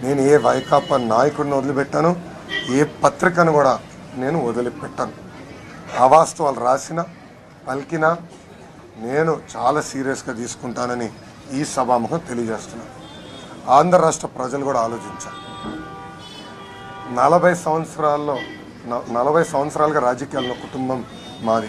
నేను ఏ వైకాపా నాయకుడిని వదిలిపెట్టాను ఏ పత్రికను కూడా నేను వదిలిపెట్టాను అవాస్తవాలు రాసిన పలికినా నేను చాలా సీరియస్గా తీసుకుంటానని ఈ సభాముఖం తెలియజేస్తున్నాను ఆంధ్ర రాష్ట్ర ప్రజలు కూడా ఆలోచించారు నలభై సంవత్సరాల్లో న- నలభై సంవత్సరాలుగా రాజకీయాల్లో కుటుంబం మాది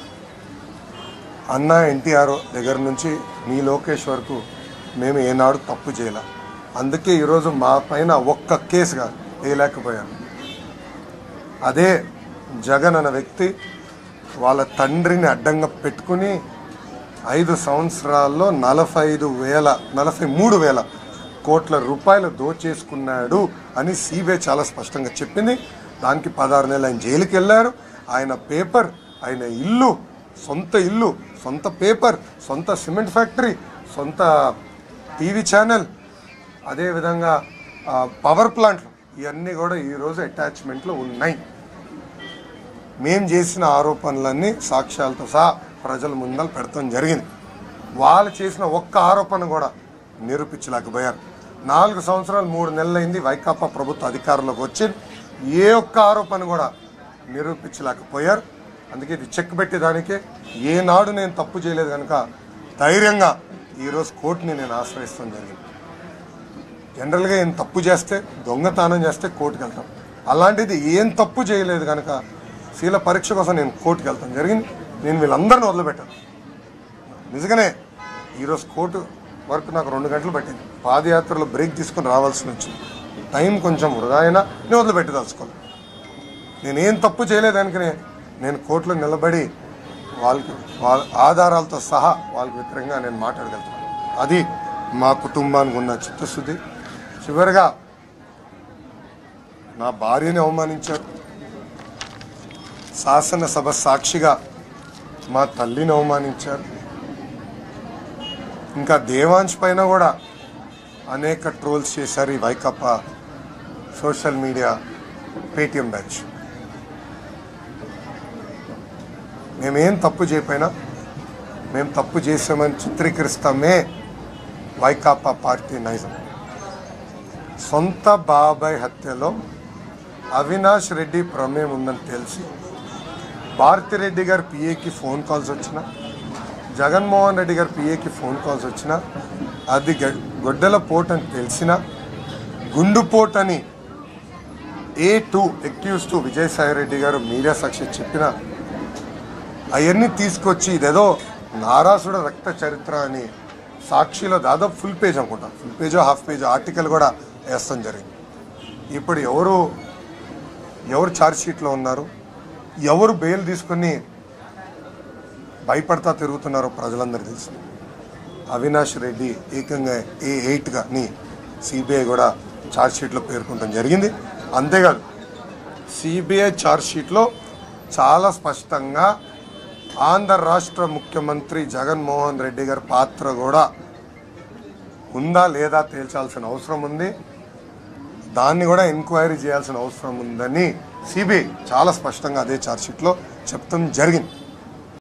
అన్న ఎన్టీఆర్ దగ్గర నుంచి మీ లోకేష్ వరకు మేము ఏనాడు తప్పు చేయలే అందుకే ఈరోజు మా పైన ఒక్క కేసుగా వేయలేకపోయాను అదే జగన్ అనే వ్యక్తి వాళ్ళ తండ్రిని అడ్డంగా పెట్టుకుని ఐదు సంవత్సరాల్లో నలభై ఐదు వేల నలభై మూడు వేల కోట్ల రూపాయలు దోచేసుకున్నాడు అని సిబిఐ చాలా స్పష్టంగా చెప్పింది దానికి పదహారు నెలలు ఆయన జైలుకి వెళ్ళారు ఆయన పేపర్ ఆయన ఇల్లు సొంత ఇల్లు సొంత పేపర్ సొంత సిమెంట్ ఫ్యాక్టరీ సొంత టీవీ ఛానల్ అదేవిధంగా ఆ, పవర్ ప్లాంట్లు ఇవన్నీ కూడా ఈరోజు అటాచ్మెంట్లో ఉన్నాయి మేం చేసిన ఆరోపణలన్నీ సాక్ష్యాలతో సహా ప్రజల ముందర పెడతాం జరిగింది వాళ్ళు చేసిన ఒక్క ఆరోపణ కూడా నిరూపించలేకపోయారు నాలుగు సంవత్సరాలు మూడు నెలలైంది వైకాపా ప్రభుత్వ అధికారంలోకి వచ్చి ఏ ఒక్క ఆరోపణ కూడా నిరూపించలేకపోయారు అందుకే ఇది చెక్ పెట్టేదానికే ఏనాడు నేను తప్పు చేయలేదు కనుక ధైర్యంగా ఈరోజు కోర్టుని నేను ఆశ్రయిస్తాం జరిగింది జనరల్గా ఏం తప్పు చేస్తే దొంగతనం చేస్తే కోర్టుకు వెళ్తాం అలాంటిది ఏం తప్పు చేయలేదు కనుక శీల పరీక్ష కోసం నేను కోర్టుకు వెళ్తాం జరిగింది నేను వీళ్ళందరిని వదిలిపెట్టాను నిజంగానే ఈరోజు కోర్టు వరకు నాకు రెండు గంటలు పట్టింది పాదయాత్రలో బ్రేక్ తీసుకుని రావాల్సి వచ్చింది టైం కొంచెం వృధా అయినా నేను వదిలిపెట్టి తలుచుకోవాలి నేనేం తప్పు చేయలేదానికనే నేను కోర్టులో నిలబడి వాళ్ళకి వాళ్ళ ఆధారాలతో సహా వాళ్ళకి వ్యతిరేకంగా నేను మాట్లాడగలుగుతాను అది మా కుటుంబానికి ఉన్న చిత్తశుద్ధి చివరిగా నా భార్యని అవమానించారు శాసనసభ సాక్షిగా మా తల్లిని అవమానించారు ఇంకా దేవాంశ్ పైన కూడా అనేక ట్రోల్స్ చేశారు ఈ వైకప్పా సోషల్ మీడియా పేటిఎం బ్యాచ్ మేమేం తప్పు చేయకపోయినా మేము తప్పు చేసామని చిత్రీకరిస్తామే వైకాపా పార్టీ నైజం సొంత బాబాయ్ హత్యలో అవినాష్ రెడ్డి ప్రమేయం ఉందని తెలిసి భారతిరెడ్డి గారి పిఏకి ఫోన్ కాల్స్ వచ్చిన జగన్మోహన్ రెడ్డి గారి పిఏకి ఫోన్ కాల్స్ వచ్చిన అది గ- గొడ్డల పోట్ అని తెలిసిన గుండుపోట్ అని A two accused to Vijayasai Reddy గారు మీడియా సాక్షి చెప్పిన అవన్నీ తీసుకొచ్చి ఇదేదో నారాసుడ రక్త చరిత్ర అని సాక్షిలో దాదాపు ఫుల్ పేజ్ అనుకుంటా ఫుల్ పేజో హాఫ్ పేజ్ ఆర్టికల్ కూడా వేస్తాం జరిగింది ఇప్పుడు ఎవరు ఎవరు ఛార్జ్ షీట్లో ఉన్నారు ఎవరు బెయిల్ తీసుకుని భయపడతా తిరుగుతున్నారో ప్రజలందరూ తెలుసు అవినాష్ రెడ్డి ఏకంగా ఏ ఎయిట్గా ని సిబిఐ కూడా ఛార్జ్ షీట్లో పేర్కొనడం జరిగింది అంతేకాదు సిబిఐ ఛార్జ్ షీట్లో చాలా స్పష్టంగా ఆంధ్ర రాష్ట్ర ముఖ్యమంత్రి జగన్మోహన్ రెడ్డి గారి పాత్ర కూడా ఉందా లేదా తేల్చాల్సిన అవసరం ఉంది దాన్ని కూడా ఎంక్వైరీ చేయాల్సిన అవసరం ఉందని సిబిఐ చాలా స్పష్టంగా అదే ఛార్జ్షీట్లో చెప్తాం జరిగింది